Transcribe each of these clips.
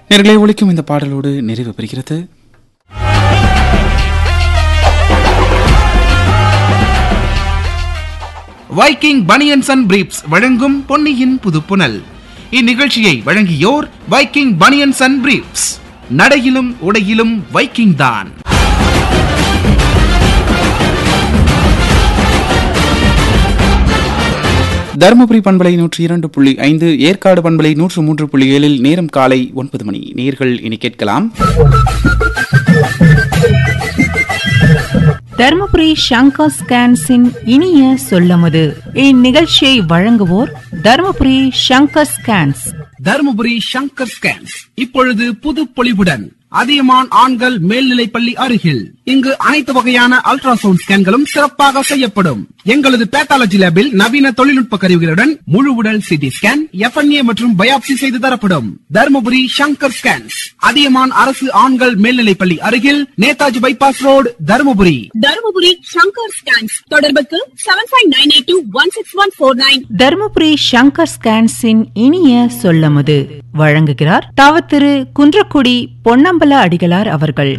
நேர்களை ஒழிக்கும் இந்த பாடலோடு நிறைவு பெறுகிறது வைக்கிங் பனியன்ஸ் அண்ட் பிரீப்ஸ் வழங்கும் பொன்னியின் புதுப்புனல் இந்நிகழ்ச்சியை வழங்கியோர் வைக்கிங் பனியன்ஸ் அண்ட் பிரீப்ஸ் நடையிலும் உடையிலும் வைக்கிங் தான் தருமபுரி பண்பலை நூற்றி இரண்டு புள்ளி ஐந்து ஏற்காடு பண்பலை நூற்று மூன்று புள்ளி ஏழில் நேரம் காலை ஒன்பது மணி நேர்கள் இனி கேட்கலாம் தர்மபுரி சங்கர் ஸ்கேன்ஸின் இனிய சொல்லமுது இந்நிகழ்ச்சியை வழங்குவோர் தர்மபுரி சங்கர் ஸ்கேன்ஸ் தருமபுரி சங்கர் ஸ்கேன்ஸ் இப்பொழுது புது பொலிவுடன் அதியமான் ஆண்கள் மேல்நிலைப்பள்ளி அருகில் இங்கு அனைத்து வகையான அல்ட்ராசவுண்ட் ஸ்கேன்களும் சிறப்பாக செய்யப்படும் எங்களது பேத்தாலஜி லேபில் நவீன தொழில்நுட்ப கருவிகளுடன் முழு உடல் சிடி ஸ்கேன் எஃப்என்ஏ மற்றும் பயாப்சி செய்து தரப்படும் தருமபுரி சங்கர் ஸ்கேன்ஸ் அதியமான் அரசு ஆண்கள் மேல்நிலைப்பள்ளி அருகில் Netaji bypass road Dharmapuri Dharmapuri Sankar scans தொடர்புக்கு seven five nine eight two one six one four nine Dharmapuri Sankar ஸ்கேன்ஸின் இனிய சொல்லமுது வழங்குகிறார் தவத்திரு குன்றக்குடி பொன்னம்பல அடிகளார் அவர்கள்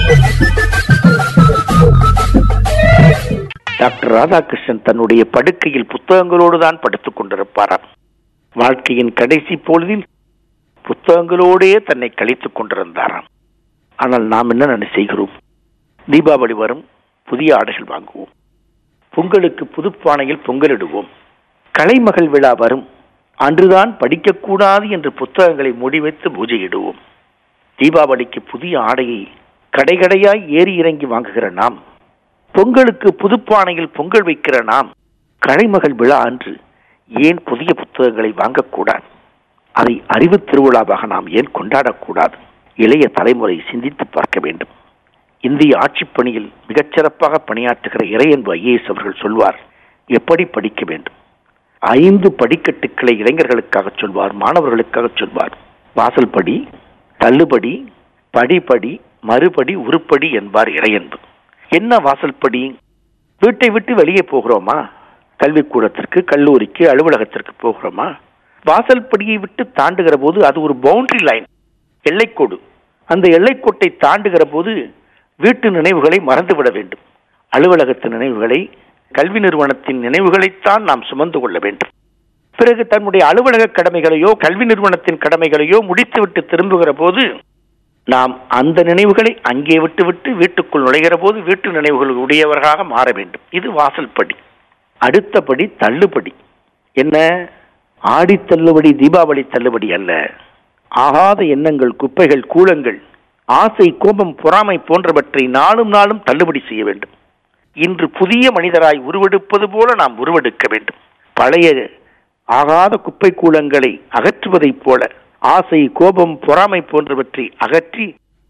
டாக்டர் ராதாகிருஷ்ணன் தன்னுடைய படுக்கையில் புத்தகங்களோடு தான் படுத்துக் கொண்டிருப்பாராம் வாழ்க்கையின் கடைசி பொழுதில் புத்தகங்களோடே தன்னை கழித்துக் கொண்டிருந்தாராம் ஆனால் நாம் என்ன நன்மை செய்கிறோம் தீபாவளி வரும் புதிய ஆடைகள் வாங்குவோம் பொங்கலுக்கு புதுப்பானையில் பொங்கலிடுவோம் கலைமகள் விழா வரும் அன்றுதான் படிக்கக்கூடாது என்று புத்தகங்களை முடிவைத்து பூஜையிடுவோம் தீபாவளிக்கு புதிய ஆடையை கடைகடையாய் ஏறி இறங்கி வாங்குகிற நாம் பொங்கலுக்கு புதுப்பானையில் பொங்கல் வைக்கிற நாம் கலைமகள் விழா அன்று ஏன் புதிய புத்தகங்களை வாங்கக்கூடாது அதை அறிவு திருவிழாவாக நாம் ஏன் கொண்டாடக்கூடாது இளைய தலைமுறை சிந்தித்து பார்க்க வேண்டும் இந்திய ஆட்சிப் பணியில் மிகச்சிறப்பாக பணியாற்றுகிற இறையன்பு ஐஏஎஸ் அவர்கள் சொல்வார் எப்படி படிக்க வேண்டும் ஐந்து படிக்கட்டுக்களை இளைஞர்களுக்காக சொல்வார் மாணவர்களுக்காக சொல்வார் வாசல் படி தள்ளுபடி படிப்படி மறுபடி உருப்படி என்பார் இறையன்பு என்ன வாசல்படி வீட்டை விட்டு வெளியே போகிறோமா கல்விக்கூடத்திற்கு கல்லூரிக்கு அலுவலகத்திற்கு போகிறோமா வாசல்படியை விட்டு தாண்டுகிற போது அது ஒரு பவுண்டரி லைன் எல்லைக்கோடு அந்த எல்லைக்கோட்டை தாண்டுகிற போது வீட்டு நினைவுகளை மறந்துவிட வேண்டும் அலுவலகத்து நினைவுகளை கல்வி நிறுவனத்தின் நினைவுகளைத்தான் நாம் சுமந்து கொள்ள வேண்டும் பிறகு தன்னுடைய அலுவலக கடமைகளையோ கல்வி நிறுவனத்தின் கடமைகளையோ முடித்துவிட்டு திரும்புகிற போது நாம் அந்த நினைவுகளை அங்கே விட்டுவிட்டு வீட்டுக்குள் நுழைகிற போது வீட்டு நினைவுகள் உடையவர்களாக மாற வேண்டும் இது வாசல்படி அடுத்தபடி தள்ளுபடி என்ன ஆடி தள்ளுபடி தீபாவளி தள்ளுபடி அல்ல ஆகாத எண்ணங்கள் குப்பைகள் கூலங்கள் ஆசை கோபம் பொறாமை போன்றவற்றை நாளும் நாளும் தள்ளுபடி செய்ய வேண்டும் இன்று புதிய மனிதராய் உருவெடுப்பது போல நாம் உருவெடுக்க வேண்டும் பழைய ஆகாத குப்பை கூலங்களை அகற்றுவதைப் போல ஆசை கோபம் பொறாமை போன்றவற்றை அகற்றி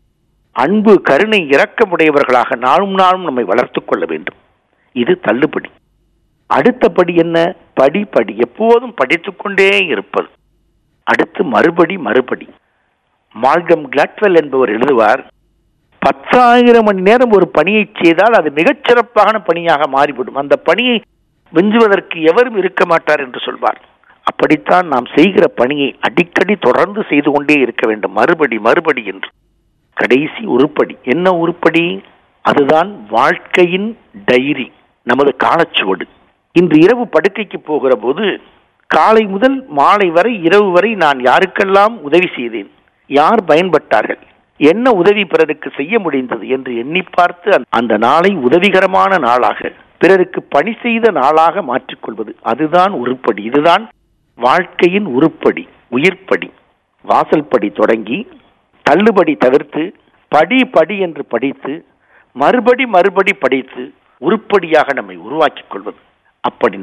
அன்பு கருணை இரக்கமுடையவர்களாக நாளும் நாளும் நம்மை வளர்த்துக் கொள்ள வேண்டும் இது தள்ளுபடி அடுத்த படி என்ன படி படி எப்போதும் படித்துக்கொண்டே இருப்பது அடுத்து மறுபடி மறுபடி மால்கம் கிளாட்வெல் என்பவர் எழுதுவார் பத்தாயிரம் மணி நேரம் ஒரு பணியை செய்தால் அது மிகச்சிறப்பான பணியாக மாறிவிடும் அந்த பணியை விஞ்சுவதற்கு எவரும் இருக்க மாட்டார் என்று சொல்வார் அப்படித்தான் நாம் செய்கிற பணியை அடிக்கடி தொடர்ந்து செய்து கொண்டே இருக்க வேண்டும் மறுபடி மறுபடி என்று கடைசி உருப்படி என்ன உருப்படி அதுதான் வாழ்க்கையின் டைரி நமது காலச்சுவடு இன்று இரவு படுக்கைக்கு போகிற போது காலை முதல் மாலை வரை இரவு வரை நான் யாருக்கெல்லாம் உதவி செய்தேன் யார் பயன்பட்டார்கள் என்ன உதவி பிறருக்கு செய்ய முடிந்தது என்று எண்ணி பார்த்து அந்த- அந்த நாளை உதவிகரமான நாளாக பிறருக்கு பணி செய்த நாளாக மாற்றிக்கொள்வது அதுதான் உருப்படி இதுதான் வாழ்க்கையின் உருப்படி உயிர்ப்படி வாசல்படி தொடங்கி தள்ளுபடி தவிர்த்து படி படி என்று படித்து மறுபடி மறுபடி படித்து உருப்படியாக நம்மை உருவாக்கிக் கொள்வது அப்படி